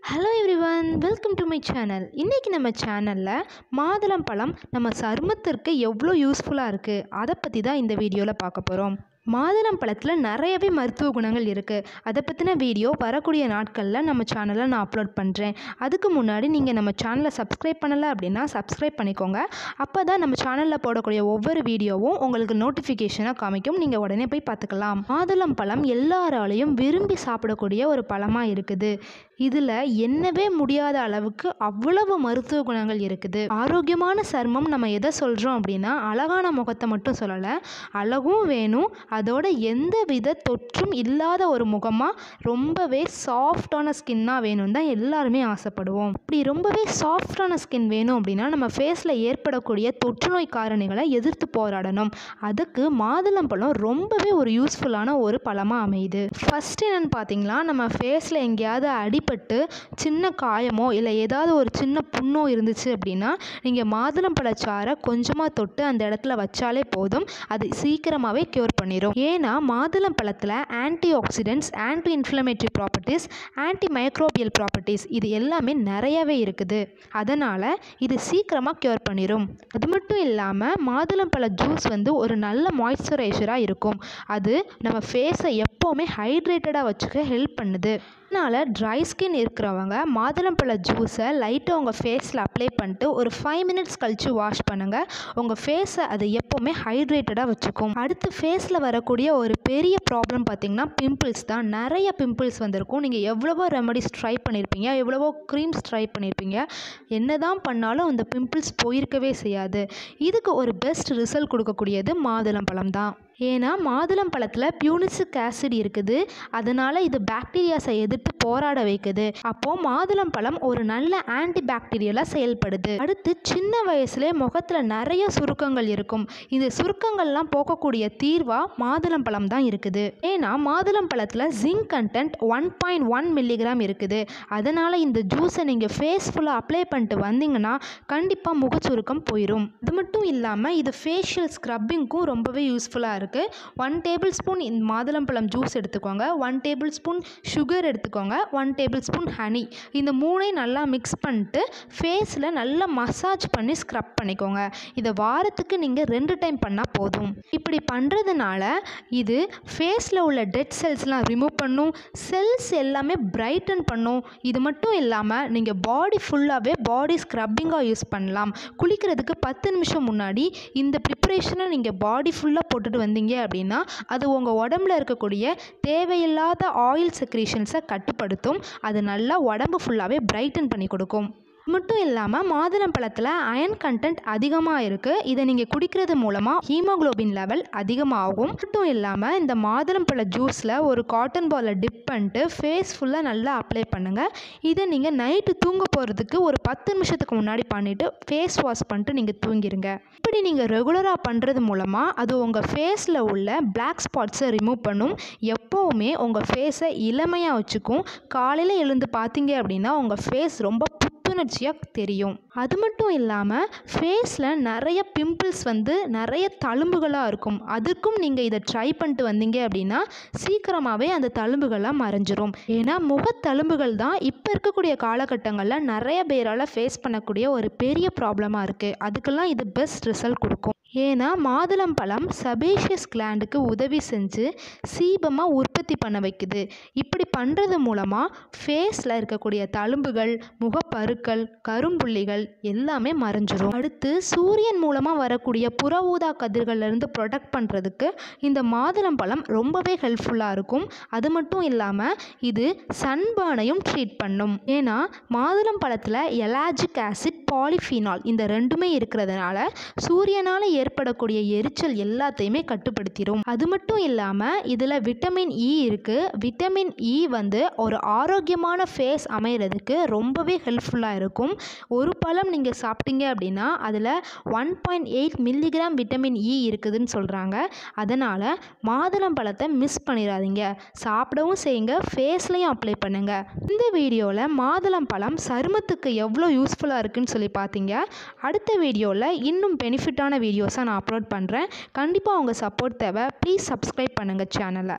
hello everyone welcome to my channel இன்றைக்கி நம்ம சேனலில் மாதுளம் பழம் நம்ம சருமத்திற்கு எவ்வளோ யூஸ்ஃபுல்லாக இருக்குது அதை பற்றி தான் இந்த வீடியோவில் பார்க்க போகிறோம் மாதுளம் பழத்தில் நிறையவே மருத்துவ குணங்கள் இருக்குது அதை பற்றின வீடியோ வரக்கூடிய நாட்களில் நம்ம சேனலில் நான் அப்லோட் பண்ணுறேன் அதுக்கு முன்னாடி நீங்கள் நம்ம சேனலை சப்ஸ்கிரைப் பண்ணலை அப்படின்னா சப்ஸ்கிரைப் பண்ணிக்கோங்க அப்போ தான் நம்ம சேனலில் போடக்கூடிய ஒவ்வொரு வீடியோவும் உங்களுக்கு நோட்டிஃபிகேஷனாக காமிக்கும் நீங்கள் உடனே போய் பார்த்துக்கலாம் மாதுளம் பழம் எல்லாராலையும் விரும்பி சாப்பிடக்கூடிய ஒரு பழமாக இருக்குது இதில் எண்ணவே முடியாத அளவுக்கு அவ்வளவு மருத்துவ குணங்கள் இருக்குது ஆரோக்கியமான சர்மம் நம்ம எதை சொல்கிறோம் அப்படின்னா அழகான முகத்தை மட்டும் சொல்லலை அழகும் வேணும் அதோட எந்த வித தொற்றும் இல்லாத ஒரு முகமாக ரொம்பவே சாஃப்டான ஸ்கின்னாக வேணும் தான் எல்லாருமே ஆசைப்படுவோம் இப்படி ரொம்பவே சாஃப்டான ஸ்கின் வேணும் அப்படின்னா நம்ம ஃபேஸில் ஏற்படக்கூடிய தொற்றுநோய் காரணிகளை எதிர்த்து போராடணும் அதுக்கு மாதுளம்பழம் ரொம்பவே ஒரு யூஸ்ஃபுல்லான ஒரு பழமாக அமையுது ஃபஸ்ட் என்னென்னு பார்த்தீங்களா நம்ம ஃபேஸில் எங்கேயாவது அடிபட்டு சின்ன காயமோ இல்லை ஏதாவது ஒரு சின்ன புண்ணோ இருந்துச்சு அப்படின்னா நீங்கள் மாதுளம்பழச்சாறை கொஞ்சமாக தொட்டு அந்த இடத்துல வச்சாலே போதும் அது சீக்கிரமாகவே க்யூர் பண்ணிடும் ஏன்னா மாதுளம் பழத்தில் anti oxidants anti inflammatory properties anti microbial properties இது எல்லாமே நிறையவே இருக்குது அதனால் இது சீக்கிரமாக க்யூர் பண்ணிடும் அது மட்டும் இல்லாமல் மாதுளம்பழ ஜூஸ் வந்து ஒரு நல்ல மாய்ஸ்சரைசராக இருக்கும் அது நம்ம ஃபேஸை எப்போவுமே ஹைட்ரேட்டடாக வச்சுக்க ஹெல்ப் பண்ணுது அதனால் ட்ரை ஸ்கின் இருக்கிறவங்க மாதுளம்பழ ஜூஸை லைட்டாக உங்கள் ஃபேஸில் அப்ளை பண்ணிட்டு ஒரு ஃபைவ் மினிட்ஸ் கழித்து வாஷ் பண்ணுங்கள் உங்கள் ஃபேஸை அது எப்போவுமே ஹைட்ரேட்டடாக வச்சுக்கும் அடுத்து ஃபேஸில் வரக்கூடிய ஒரு பெரிய ப்ராப்ளம் பார்த்திங்கன்னா பிம்பிள்ஸ் தான் நிறைய பிம்பிள்ஸ் வந்திருக்கும் நீங்கள் எவ்வளவோ ரெமடிஸ் ட்ரை பண்ணியிருப்பீங்க எவ்வளவோ க்ரீம்ஸ் ட்ரை பண்ணியிருப்பீங்க என்ன தான் பண்ணாலும் அந்த பிம்பிள்ஸ் போயிருக்கவே செய்யாது இதுக்கு ஒரு பெஸ்ட் ரிசல்ட் கொடுக்கக்கூடியது மாதுளம்பழம் தான் ஏன்னா மாதுளம் பழத்தில் பியூனிசிக் ஆசிட் இருக்குது அதனால் இது பாக்டீரியாஸை எதிர்த்து போராட வைக்குது அப்போது மாதுளம் பழம் ஒரு நல்ல ஆன்டி பாக்டீரியலாக செயல்படுது அடுத்து சின்ன வயசுலேயே முகத்தில் நிறைய சுருக்கங்கள் இருக்கும் இந்த சுருக்கங்கள்லாம் போக்கக்கூடிய தீர்வாக மாதுளம் பழம் தான் இருக்குது ஏன்னா மாதுளம் பழத்தில் zinc content one point one milligram இருக்குது அதனால் இந்த ஜூஸை நீங்கள் ஃபேஸ் ஃபுல்லாக அப்ளை பண்ணிட்டு வந்தீங்கன்னா கண்டிப்பாக முகச்சுருக்கம் போயிடும் அது மட்டும் இல்லாமல் இது ஃபேஷியல் ஸ்க்ரப்பிங்க்கும் ரொம்பவே யூஸ்ஃபுல்லாக இருக்குது ஒன் டேபிள் ஸ்பூன் இந்த மாதுளம்பழம் ஜூஸ் எடுத்துக்கோங்க ஒன் டேபிள் ஸ்பூன் சுகர் எடுத்துக்கோங்க ஒன் டேபிள் ஸ்பூன் ஹனி இந்த மூணையும் நல்லா மிக்ஸ் பண்ணிட்டு ஃபேஸில் நல்லா மசாஜ் பண்ணி ஸ்க்ரப் பண்ணிக்கோங்க இதை வாரத்துக்கு நீங்கள் ரெண்டு டைம் பண்ணால் போதும் இப்படி பண்ணுறதுனால இது ஃபேஸில் உள்ள டெட் செல்ஸ்லாம் ரிமூவ் பண்ணும் செல்ஸ் எல்லாமே பிரைட்டன் பண்ணும் இது மட்டும் இல்லாமல் நீங்கள் பாடி ஃபுல்லாகவே பாடி ஸ்க்ரப்பிங்காக யூஸ் பண்ணலாம் குளிக்கிறதுக்கு பத்து நிமிஷம் முன்னாடி இந்த ப்ரிப்பரேஷனை நீங்கள் பாடி ஃபுல்லாக போட்டுட்டு வந்தீங்க அப்படின்னா அது உங்கள் உடம்புல இருக்கக்கூடிய தேவையில்லாத ஆயில் செக்ரீஷன்ஸை கட்டுப்படுத்தும் அது நல்லா உடம்பு ஃபுல்லாகவே பிரைட்டன் பண்ணி கொடுக்கும் மட்டும் இல்லாமல் மாதுளம் பழத்தில் அயன் கண்டென்ட் அதிகமாக இருக்குது இதை நீங்கள் குடிக்கிறது மூலமாக ஹீமோக்ளோபின் லெவல் அதிகமாகும் மட்டும் இல்லாமல் இந்த மாதுளம் பழ ஜூஸில் ஒரு காட்டன் பாலை டிப் பண்ணிட்டு ஃபேஸ் ஃபுல்லாக நல்லா அப்ளை பண்ணுங்கள் இதை நீங்கள் நைட்டு தூங்க போகிறதுக்கு ஒரு பத்து நிமிஷத்துக்கு முன்னாடி பண்ணிவிட்டு ஃபேஸ் வாஷ் பண்ணிட்டு நீங்கள் தூங்கிடுங்க இப்படி நீங்கள் ரெகுலராக பண்ணுறது மூலமாக அது உங்கள் ஃபேஸில் உள்ள பிளாக் ஸ்பாட்ஸை ரிமூவ் பண்ணும் எப்போவுமே உங்கள் ஃபேஸை இளமையாக வச்சுக்கும் காலையில் எழுந்து பார்த்தீங்க அப்படின்னா உங்கள் ஃபேஸ் ரொம்ப புத்துணர்ச்சியாக தெரியும் அது மட்டும் இல்லாமல் ஃபேஸில் நிறைய பிம்பிள்ஸ் வந்து நிறைய தழும்புகளாக இருக்கும் அதுக்கும் நீங்கள் இதை ட்ரை பண்ணிட்டு வந்தீங்க அப்படின்னா சீக்கிரமாகவே அந்த தழும்புகள்லாம் மறைஞ்சிரும் ஏன்னா முகத்தழும்புகள் தான் இப்போ இருக்கக்கூடிய காலகட்டங்களில் நிறைய பேரால் ஃபேஸ் பண்ணக்கூடிய ஒரு பெரிய ப்ராப்ளமாக இருக்குது அதுக்கெல்லாம் இது பெஸ்ட் ரிசல்ட் கொடுக்கும் ஏன்னா மாதுளம் பழம் சபேஷியஸ் கிளாண்டுக்கு உதவி செஞ்சு சீபமாக உற்பத்தி பண்ண வைக்குது இப்படி பண்ணுறது மூலமாக ஃபேஸில் இருக்கக்கூடிய தழும்புகள் முகப்பருக்கள் கரும்புள்ளிகள் எல்லாமே மறைஞ்சிரும் அடுத்து சூரியன் மூலமாக வரக்கூடிய புற ஊதா கதிர்கள்லேருந்து ப்ரொடெக்ட் பண்ணுறதுக்கு இந்த மாதுளம் பழம் ரொம்பவே ஹெல்ப்ஃபுல்லாக இருக்கும் அது மட்டும் இல்லாமல் இது சன்பர்னையும் ட்ரீட் பண்ணும் ஏன்னா மாதுளம் பழத்தில் எலாஜிக் ஆசிட் பாலிஃபினால் இந்த ரெண்டுமே இருக்கிறதுனால சூரியனால் ஏற்படக்கூடிய எரிச்சல் எல்லாத்தையுமே கட்டுப்படுத்திடும் அது மட்டும் இல்லாமல் இதில் விட்டமின் இ இருக்குது விட்டமின் இ வந்து ஒரு ஆரோக்கியமான ஃபேஸ் அமைகிறதுக்கு ரொம்பவே ஹெல்ப்ஃபுல்லாக இருக்கும் ஒரு பழம் நீங்கள் சாப்பிட்டீங்க அப்படின்னா அதில் one point eight milligram vitamin E இருக்குதுன்னு சொல்கிறாங்க அதனால் மாதுளம் பழத்தை மிஸ் பண்ணிடாதீங்க சாப்பிடவும் செய்யுங்க ஃபேஸ்லையும் அப்ளை பண்ணுங்கள் இந்த வீடியோவில் மாதுளம் பழம் சருமத்துக்கு எவ்வளோ யூஸ்ஃபுல்லாக இருக்குன்னு சொல்லி பார்த்தீங்க அடுத்த வீடியோவில் இன்னும் பெனிஃபிட்டான வீடியோஸாக நான் அப்லோட் பண்ணுறேன் கண்டிப்பாக உங்கள் சப்போர்ட் தேவை ப்ளீஸ் சப்ஸ்கிரைப் பண்ணுங்கள் சேனலை